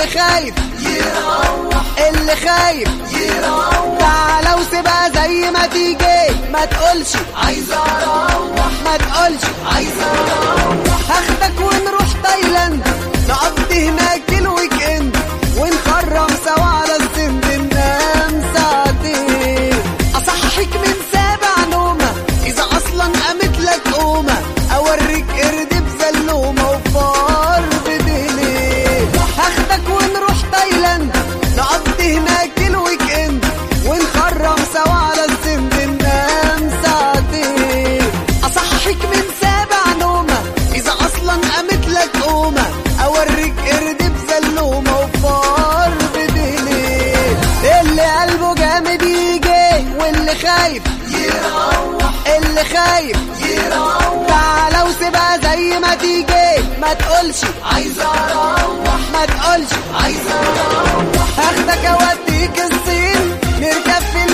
خايف يروح اللي خايف يروح تعالى وسيبها زي ما تيجي ما تقولش عايز اروح ما تقولش عايز اروح هاخدك ونروح تايلاند نقضي هناك الويك اند ونخرم سوا على السند ننام ساعتين اصحيك من سابع نومه اذا اصلا قامت لك قومه اوريك قرد بزلومه وفار بديلي هاخدك ونروح تايلاند نقضي هناك الويك اند ونخرم سوا على السند ننام ساعتين اصحيك من سابع نومه اذا اصلا قامت لك قومه اوريك قرد بزلومه وفار بديلي اللي قلبه جامد يجي واللي خايف يروح اللي خايف يروح تعالى وسيبها زي ما تيجي ما تقولش عايز اروح ما تقولش عايز اروح هاخدك اوديك الصين نركب في